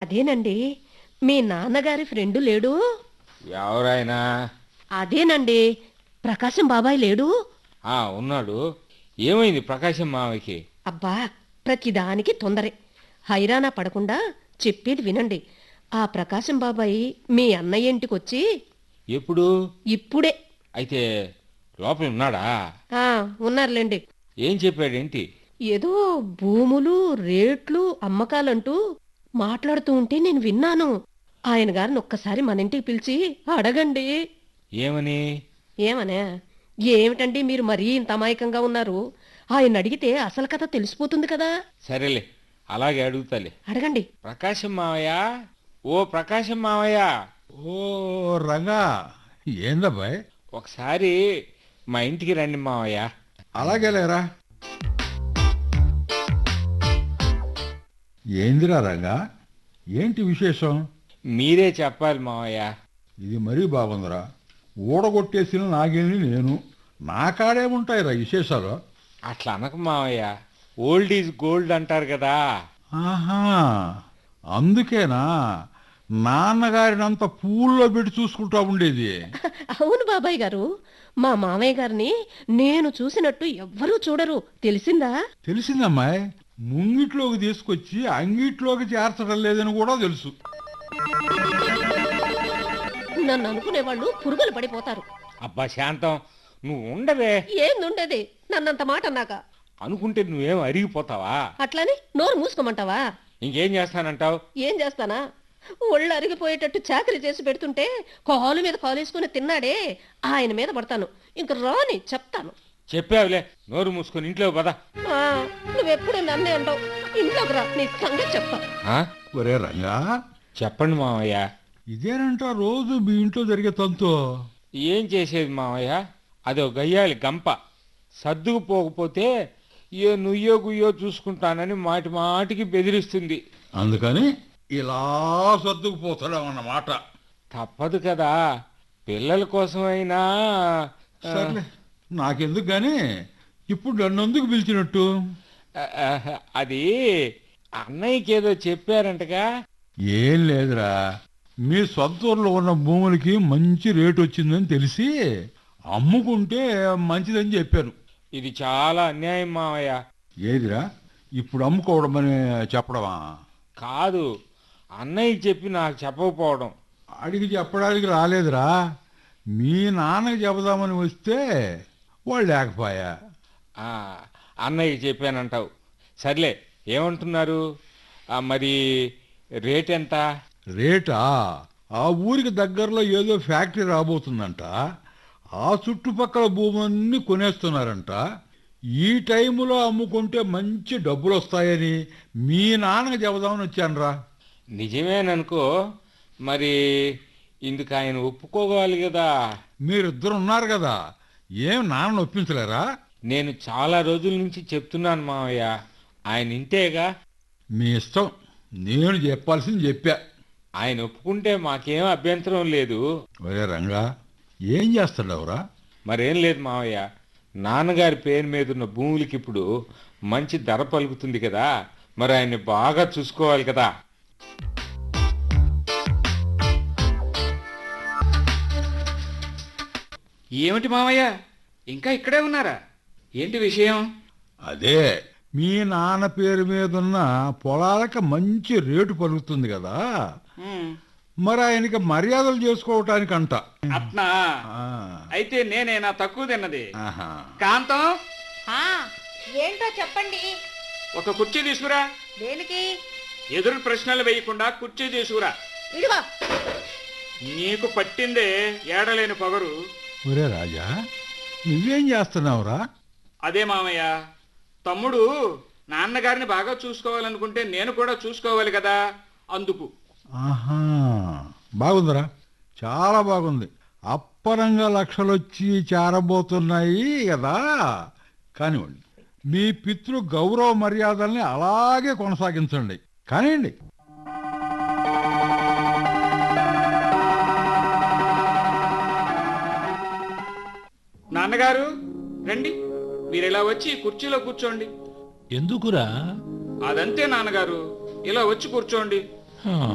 అదేనండి మీ నాన్నగారి ఫ్రెండు లేడు ఎవరైనా అదేనండి ప్రకాశం బాబాయ్ లేడు ఆ ఉన్నాడు ఏమైంది ప్రకాశం మావయ్యకి అబ్బా ప్రతిదానికి తొందరే హైరానా పడకుండా చెప్పేది వినండి ఆ ప్రకాశం బాబాయ్ మీ అన్నయ్య ఇంటికొచ్చి ఎప్పుడు ఇప్పుడే అయితే లోపల ఉన్నాడా ఆ ఉన్నారులేండి ఏం చెప్పాడేంటి ఏదో భూములు రేట్లు అమ్మకాలంటూ మాట్లాడుతూ ఉంటే నేను విన్నాను ఆయన గారిని ఒక్కసారి మన ఇంటికి పిలిచి అడగండి ఏమని ఏమనే ఏమిటండి మీరు మరీ ఇంత అమాయకంగా ఉన్నారు ఆయన అడిగితే అసలు కథ తెలిసిపోతుంది కదా సరేలే అలాగే అడుగుతాలే అడగండి ప్రకాశం మావయ్య ఓ ప్రకాశం మావయ్య ఓ రంగా ఏందబ్బాయ్ ఒకసారి మా ఇంటికి రండి మావయ్య అలాగే లేరా ఏందిరా రంగా ఏంటి విశేషం మీరే చెప్పాలి మావయ్య ఇది మరీ బాగుందిరా ఊడగొట్టేసిన నాగేని నేను నా కాడేముంటాయిరా విశేషాలు అట్లా అనక మావయ్య ఓల్డ్ ఈజ్ గోల్డ్ అంటారు కదా ఆహా అందుకేనా నాన్నగారినంత పూల్లో పెట్టి చూసుకుంటా ఉండేది అవును బాబాయ్ గారు మా మామయ్య గారిని నేను చూసినట్టు ఎవ్వరూ చూడరు తెలిసిందా తెలిసిందమ్మాయి ముంగిట్లోకి తీసుకొచ్చి అంగిట్లోకి చేర్చడం లేదని కూడా తెలుసు నన్ను అనుకునేవాళ్ళు పురుగులు పడిపోతారు అబ్బా శాంతం నువ్వు ఉండవే ఏందుండేది నన్నంత మాట అన్నాక అనుకుంటే నువ్వేం అరిగిపోతావా అట్లని నోరు మూసుకోమంటావా ఇంకేం చేస్తానంటావు ఏం చేస్తానా ఒళ్ళు అరిగిపోయేటట్టు చాకరీ చేసి పెడుతుంటే కాలు మీద కాలేసుకుని తిన్నాడే ఆయన మీద పడతాను ఇంక రాని చెప్తాను చెప్పావులే నోరు మూసుకొని ఇంట్లో పద ఆ, నువ్వెప్పుడు నన్నే అంటావు ఇంట్లోకి రా నీ సంగతి చెప్తా ఆ? ఒరే రంగా చెప్పండి మావయ్య ఇదేనంట రోజు మీ ఇంట్లో జరిగే తంతు ఏం చేసేది మావయ్య అదో గయ్యాలి గంప సర్దుకుపోకపోతే ఏ నుయ్యో గుయ్యో చూసుకుంటానని మాటి మాటికి బెదిరిస్తుంది అందుకని ఇలా సర్దుకుపోతాడు అన్నమాట తప్పదు కదా పిల్లల కోసమైనా ఆ, సర్లే నాకెందుకు గాని ఇప్పుడు నన్ను ఎందుకు పిలిచినట్టు ఆ, ఆ, అది అన్నయ్యకి ఏదో చెప్పారంటగా ఏం లేదురా మీ సొంత ఊర్లో ఉన్న భూములకి మంచి రేటు వచ్చిందని తెలిసి అమ్ముకుంటే మంచిదని చెప్పాను ఇది చాలా అన్యాయం మావయ్య ఏదిరా ఇప్పుడు అమ్ముకోవడమని చెప్పడమా కాదు అన్నయ్య చెప్పి నాకు చెప్పకపోవడం అడిగి చెప్పడానికి రాలేదురా మీ నాన్నకి చెబుదామని వస్తే వాళ్ళు లేకపోయా ఆ, అన్నయ్య చెప్పానంటావు సర్లే ఏమంటున్నారు ఆ, మరి రేట్ ఎంత రేటా ఆ ఊరికి దగ్గరలో ఏదో ఫ్యాక్టరీ రాబోతుందంట ఆ చుట్టుపక్కల భూములన్నీ కొనేస్తున్నారంట ఈ టైములో అమ్ముకుంటే మంచి డబ్బులు వస్తాయని మీ నాన్నకి చెబుదామని వచ్చానురా నిజమేననుకో మరి ఇందుకు ఆయన ఒప్పుకోవాలి కదా మీరిద్దరు ఉన్నారు కదా ఏం నాన్న ఒప్పించలేరా నేను చాలా రోజుల నుంచి చెప్తున్నాను మావయ్య ఆయన ఇంటేగా మీ ఇష్టం నేను చెప్పాల్సింది చెప్పా ఆయన ఒప్పుకుంటే మాకేం అభ్యంతరం లేదు ఒరే రంగా ఏం చేస్తాడవరా మరేం లేదు మావయ్య నాన్నగారి పేరు మీద ఉన్న భూములకి ఇప్పుడు మంచి ధర పలుకుతుంది కదా మరి ఆయన్ని బాగా చూసుకోవాలి కదా ఏమిటి మామయ్య ఇంకా ఇక్కడే ఉన్నారా ఏంటి విషయం అదే మీ నాన్న పేరు మీద ఉన్న పొలాలకు మంచి రేటు పలుకుతుంది కదా హ్మ్, మరి ఆయనకి మర్యాదలు చేసుకోవటానికి అంట అట్నా ఆ, అయితే నేనేనా తక్కువ తిన్నది ఆహా. కాంతం ఆ, ఏంటో చెప్పండి ఒక కుర్చీ తీసుకురా దేనికి ఎదురు ప్రశ్నలు వేయకుండా కుర్చీ తీసుకురా ఇదిగో నీకు పట్టిందే ఏడలేని పొగరు ఒరే రాజా నువ్వేం చేస్తున్నావురా అదే మామయ్య తమ్ముడు నాన్నగారిని బాగా చూసుకోవాలనుకుంటే నేను కూడా చూసుకోవాలి కదా అందుకు ఆహా బాగుందిరా చాలా బాగుంది అప్పరంగా లక్షలొచ్చి చేరబోతున్నాయి కదా కానివ్వండి మీ పితృ గౌరవ మర్యాదల్ని అలాగే కొనసాగించండి కానివ్వండి నాన్నగారు రండి మీరు ఇలా వచ్చి కుర్చీలో కూర్చోండి ఎందుకురా అదంతే నాన్నగారు ఇలా వచ్చి కూర్చోండి హా,